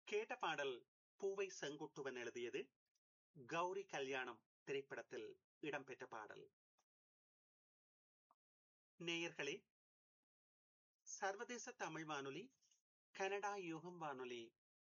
கேட்ட பாடல் பூவை செங்குட்டுவன் எழுதியது கௌரி கல்யாணம் திரைப்படத்தில் இடம்பெற்ற பாடல் நேயர்களே சர்வதேச தமிழ் வானொலி கனடா யுகம் வானொலி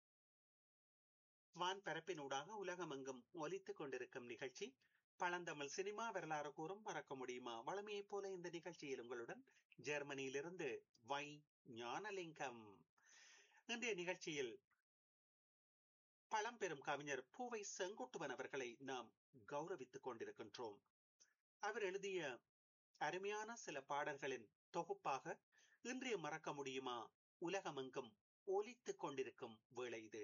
வான் பரப்பினூடாக உலகமெங்கும் ஒலித்துக் கொண்டிருக்கும் நிகழ்ச்சி பழந்தமிழ் சினிமா வரலாறு கூறும் மறக்க முடியுமா வளமையைப் போல இந்த நிகழ்ச்சியில் உங்களுடன் ஜெர்மனியிலிருந்து வை ஞானலிங்கம் இன்றைய நிகழ்ச்சியில் பழம்பெரும் கவிஞர் பூவை செங்குட்டுவன் அவர்களை நாம் கௌரவித்துக் கொண்டிருக்கின்றோம் அவர் எழுதிய அருமையான சில பாடல்களின் தொகுப்பாக இன்றைய மறக்க முடியுமா உலகமெங்கும் ஒலித்துக் கொண்டிருக்கும் வேளை இது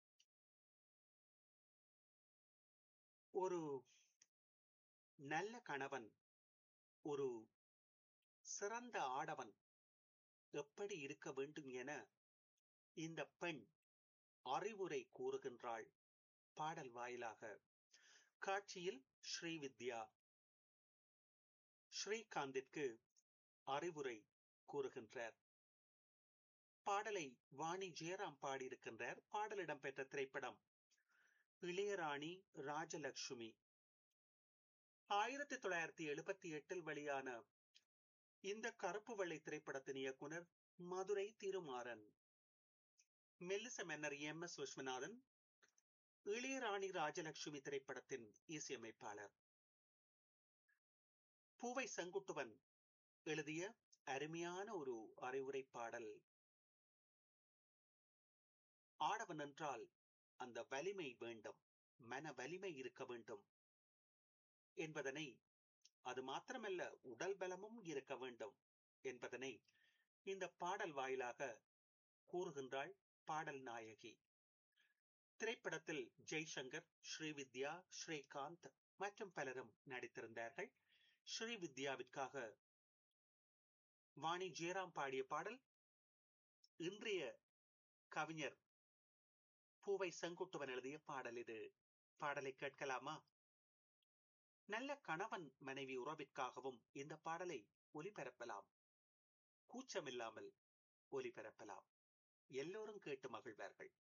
ஒரு நல்ல கணவன் ஒரு சிறந்த ஆடவன் எப்படி இருக்க வேண்டும் என இந்த பெண் அறிவுரை கூறுகின்றாள் பாடல் வாயிலாக காட்சியில் ஸ்ரீவித்யா ஸ்ரீகாந்திற்கு அறிவுரை கூறுகின்றார் பாடலை வாணி ஜெயராம் பாடியிருக்கின்றார் பாடலிடம் பெற்ற திரைப்படம் இளையராணி ராஜலட்சுமி ஆயிரத்தி தொள்ளாயிரத்தி எழுபத்தி எட்டில் வெளியான இந்த கருப்பு வெள்ளை திரைப்படத்தின் இயக்குனர் மதுரை திருமாறன் மெல்லிச மன்னர் எம் எஸ் விஸ்வநாதன் இளையராணி ராஜலட்சுமி திரைப்படத்தின் இசையமைப்பாளர் பூவை செங்குட்டுவன் எழுதிய அருமையான ஒரு அறிவுரை பாடல் ஆடவன் என்றால் அந்த வலிமை வேண்டும் மன வலிமை இருக்க வேண்டும் என்பதனை அது மாத்திரமல்ல உடல் பலமும் இருக்க வேண்டும் என்பதனை இந்த பாடல் வாயிலாக கூறுகின்றாள் பாடல் நாயகி திரைப்படத்தில் ஜெய்சங்கர் ஸ்ரீவித்யா ஸ்ரீகாந்த் மற்றும் பலரும் நடித்திருந்தார்கள் ஸ்ரீவித்யாவிற்காக வாணி ஜெயராம் பாடிய பாடல் இன்றைய கவிஞர் பூவை செங்குட்டுவன் எழுதிய பாடல் இது பாடலை கேட்கலாமா நல்ல கணவன் மனைவி உறவிற்காகவும் இந்த பாடலை ஒலிபரப்பலாம் கூச்சமில்லாமல் ஒலிபரப்பலாம் எல்லோரும் கேட்டு மகிழ்வார்கள்